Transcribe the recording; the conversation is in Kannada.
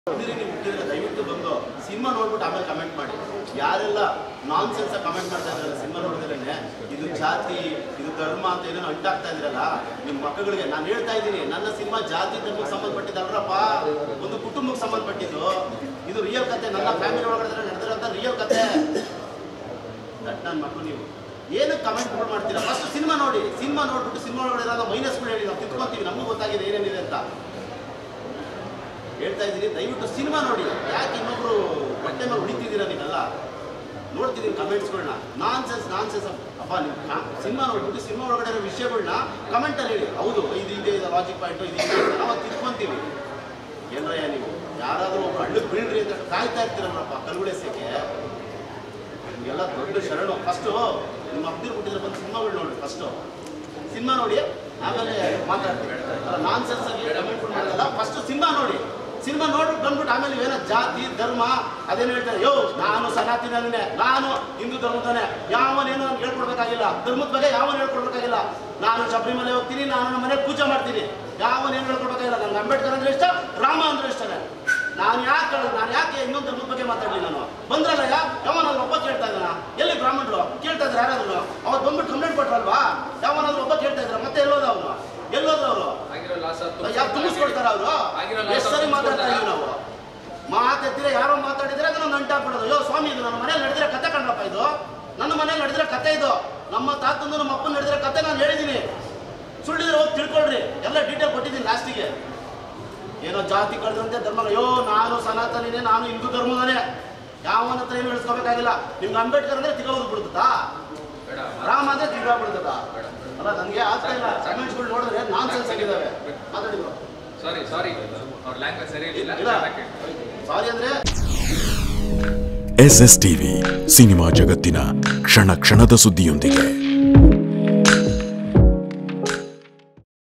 ಹುಟ್ಟಿದ್ರೆ ನೀವು ಹುಟ್ಟಿದ್ರೆ ದಯವಿಟ್ಟು ಬಂದು ಸಿನಿಮಾ ನೋಡ್ಬಿಟ್ಟು ಆಮೇಲೆ ಕಮೆಂಟ್ ಮಾಡಿ ಯಾರೆಲ್ಲ ನಾನ್ ಸೆನ್ಸ್ ಕಮೆಂಟ್ ಮಾಡ್ತಾ ಇದ್ರಲ್ಲ ಸಿನಿಮಾ ನೋಡಿದ್ರೇನೆ ಇದು ಜಾತಿ ಇದು ಧರ್ಮ ಅಂತ ಏನೇನೋ ಅಂಟಾಗ್ತಾ ಇದ್ರಲ್ಲ ನಿಮ್ಮ ಮಕ್ಕಳಿಗೆ ನಾನು ಹೇಳ್ತಾ ಇದ್ದೀನಿ ನನ್ನ ಸಿನಿಮಾ ಜಾತಿ ಧರ್ಮಕ್ಕೆ ಸಂಬಂಧಪಟ್ಟಿದ್ದಲ್ರಪ್ಪ ಒಂದು ಕುಟುಂಬಕ್ಕೆ ಸಂಬಂಧಪಟ್ಟಿದ್ದು ಇದು ರಿಯಲ್ ಕತೆ ನನ್ನ ಫ್ಯಾಮಿಲಿ ಒಳಗಡೆ ನಡೆದಿರೋಂಥ ರಿಯಲ್ ಕತೆ ದಟ್ ನನ್ನ ಮಕ್ಕಳು ನೀವು ಏನು ಕಮೆಂಟ್ಗಳು ಮಾಡ್ತೀರಾ ಫಸ್ಟ್ ಸಿನಿಮಾ ನೋಡಿ ಸಿನಿಮಾ ನೋಡ್ಬಿಟ್ಟು ಸಿನಿಮಾ ಒಳಗಡೆ ಇರೋ ಮೈನಸ್ಗಳು ಹೇಳಿ ನಾವು ತಿಳ್ಕೊಂತೀವಿ ನಮಗೂ ಗೊತ್ತಾಗಿದೆ ಏನೇನಿದೆ ಅಂತ ಹೇಳ್ತಾ ಇದ್ದೀನಿ ದಯವಿಟ್ಟು ಸಿನಿಮಾ ನೋಡಿ ಯಾಕೆ ಇನ್ನೊಬ್ರು ಹೊಟ್ಟೆ ಮೇಲೆ ಹೊಡಿತಿದ್ದೀರಾ ನೀವೆಲ್ಲ ನೋಡ್ತಿದ್ದೀನಿ ಕಮೆಂಟ್ಸ್ಗಳನ್ನ ನಾನ್ ಸೆನ್ಸ್ ನಾನ್ ಸೆನ್ಸ್ ಅಪ್ಪ ನೀವು ಸಿನಿಮಾ ನೋಡ್ಬಿಟ್ಟು ಸಿನಿಮಾ ಒಳಗಡೆ ಇರೋ ವಿಷಯಗಳನ್ನ ಕಮೆಂಟಲ್ಲಿ ಹೇಳಿ ಹೌದು ಇದು ಇದೆ ಇದು ಲಾಜಿಕ್ ಪಾಯಿಂಟು ಇದು ಇದೆ ಅಂತ ನಾವು ತಿಳ್ಕೊಂತೀವಿ ಏನ್ರಯ್ಯ ನೀವು ಯಾರಾದರೂ ಒಬ್ರು ಹಳ್ಳಕ್ಕೆ ಬೀಳ್ರಿ ಅಂತ ಕಾಯ್ತಾ ಇರ್ತೀರಲ್ಲಪ್ಪ ಕಲ್ಗುಳೆಸಕ್ಕೆ ನಿಮಗೆಲ್ಲ ದೊಡ್ಡ ಶರಣು ಫಸ್ಟು ನಿಮ್ಮ ಅಬ್ದಿರ್ ಬಿಟ್ಟಿದ್ರೆ ಬಂದು ಸಿನಿಮಾಗಳು ನೋಡಿ ಫಸ್ಟು ಸಿನಿಮಾ ನೋಡಿ ಆಮೇಲೆ ಮಾತಾಡ್ತೀವಿ ಅಲ್ಲ ನಾನ್ ಸೆನ್ಸ್ ಆಗಿ ಕಮೆಂಟ್ ಮಾಡಲ್ಲ ಫಸ್ಟ್ ಸಿನಿಮಾ ನೋಡಿ ಸಿನಿಮಾ ನೋಡ್ಬಿಟ್ಟು ಬಂದ್ಬಿಟ್ಟು ಆಮೇಲೆ ಏನೋ ಜಾತಿ ಧರ್ಮ ಅದೇನು ಹೇಳ್ತಾರೆ ಯೋ ನಾನು ಸನಾತನನೇ ನಾನು ಹಿಂದೂ ಧರ್ಮದನೇ ಯಾವನೇನು ನಾನು ಹೇಳ್ಕೊಡ್ಬೇಕಾಗಿಲ್ಲ ಧರ್ಮದ ಬಗ್ಗೆ ಯಾವನು ಹೇಳ್ಕೊಡ್ಬೇಕಾಗಿಲ್ಲ ನಾನು ಶಬರಿಮಲೆ ಹೋಗ್ತೀನಿ ನಾನು ನಮ್ಮ ಮನೆ ಪೂಜೆ ಮಾಡ್ತೀನಿ ಯಾವನೇನು ಹೇಳ್ಕೊಡ್ಬೇಕಾಗಿಲ್ಲ ನಂಗೆ ಅಂಬೇಡ್ಕರ್ ಅಂದ್ರೆ ಇಷ್ಟ ರಾಮ ಅಂದ್ರೆ ಇಷ್ಟನೇ ನಾನು ಯಾಕೆ ನಾನು ಯಾಕೆ ಇನ್ನೊಂದು ಧರ್ಮದ ಬಗ್ಗೆ ಮಾತಾಡಲಿ ನಾನು ಬಂದ್ರಲ್ಲ ಯಾ ಯಾವನಾದ್ರು ಒಬ್ಬ ಕೇಳ್ತಾ ಇದ್ದಾನ ಎಲ್ಲಿ ಬ್ರಾಹ್ಮಣರು ಕೇಳ್ತಾ ಇದ್ರೆ ಯಾರಾದ್ರು ಅವತ್ತು ಬಂದ್ಬಿಟ್ಟು ಕಂಪ್ಲೇಂಟ್ ಕೊಟ್ರಲ್ವಾ ಯಾವನಾದ್ರು ಒಬ್ಬ ಕೇಳ್ತಾ ಇದ್ರ ಮತ್ತೆ ಎಲ್ಲೋದ ಅವನು ಎಲ್ಲೋದ್ರು ಅವರು ಆಗಿರೋ ಲಾಸ್ ಯಾಕೆ ತುಂಬಿಸ್ಕೊಡ್ತಾರ ಅವರು ಆಗಿರೋ ಎಷ್ಟು ಸರಿ ಮಾತಾಡ್ತಾ ಇದೀವಿ ನಾವು ಮಾತಾಡ್ತೀರ ಯಾರೋ ಮಾತಾಡಿದ್ರೆ ಅದನ್ನ ನಂಟಾಕ್ಬಿಡೋದು ಯೋ ಸ್ವಾಮಿ ಇದು ನನ್ನ ಮನೇಲಿ ನಡೆದಿರೋ ಕತೆ ಕಣ್ರಪ್ಪ ಇದು ನನ್ನ ಮನೇಲಿ ನಡೆದಿರೋ ಕತೆ ಇದು ನಮ್ಮ ತಾತಂದು ನಮ್ಮ ಅಪ್ಪನ ನಡೆದಿರೋ ಕತೆ ನಾನು ಹೇಳಿದ್ದೀನಿ ಸುಳ್ಳಿದ್ರೆ ಹೋಗಿ ತಿಳ್ಕೊಳ್ರಿ ಎಲ್ಲ ಡೀಟೇಲ್ ಕೊಟ್ಟಿದ್ದೀನಿ ಲಾಸ್ಟಿಗೆ ಏನೋ ಜಾತಿ ಕಳೆದಂತೆ ಧರ್ಮ ಅಯ್ಯೋ ನಾನು ಸನಾತನಿನೇ ನಾನು ಹಿಂದೂ ಧರ್ಮದನೇ ಯಾವನ ಹತ್ರ ಏನು ಇಳಿಸ್ಕೋಬೇಕಾಗಿಲ್ಲ ನಿಮ್ಗೆ ಅಂಬೇಡ್ಕರ್ ಅಂದ್ರೆ ತಿಗೋದು ಬಿಡ್ತದಾ ಬೇಡ ರಾಮ ಅಂದ್ರೆ ತಿರ್ಗಾ ಬಿಡ್ತದ ಅಲ್ಲ ನನಗೆ ಆಗ್ತಾ ಇಲ್ಲ ಕಮೆಂಟ್ಸ್ಗಳು ನೋಡಿದ್ರೆ ನಾನ್ ಸೆನ್ಸ್ ಆಗಿದ್ದಾವೆ ಮಾತಾಡಿದ್ರು ಸಾರಿ ಸಾರಿ ಅವ್ರ ಲ್ಯಾಂಗ್ವೇಜ್ ಸರಿ ಇರಲಿಲ್ಲ ಇಲ್ಲ ಸಾರಿ ಅಂದ್ರೆ ಎಸ್ ಎಸ್ ಟಿವಿ ಸಿನಿಮಾ ಜಗತ್ತಿನ ಕ್ಷಣ ಕ್ಷಣದ ಸುದ್ದಿಯೊಂದಿಗೆ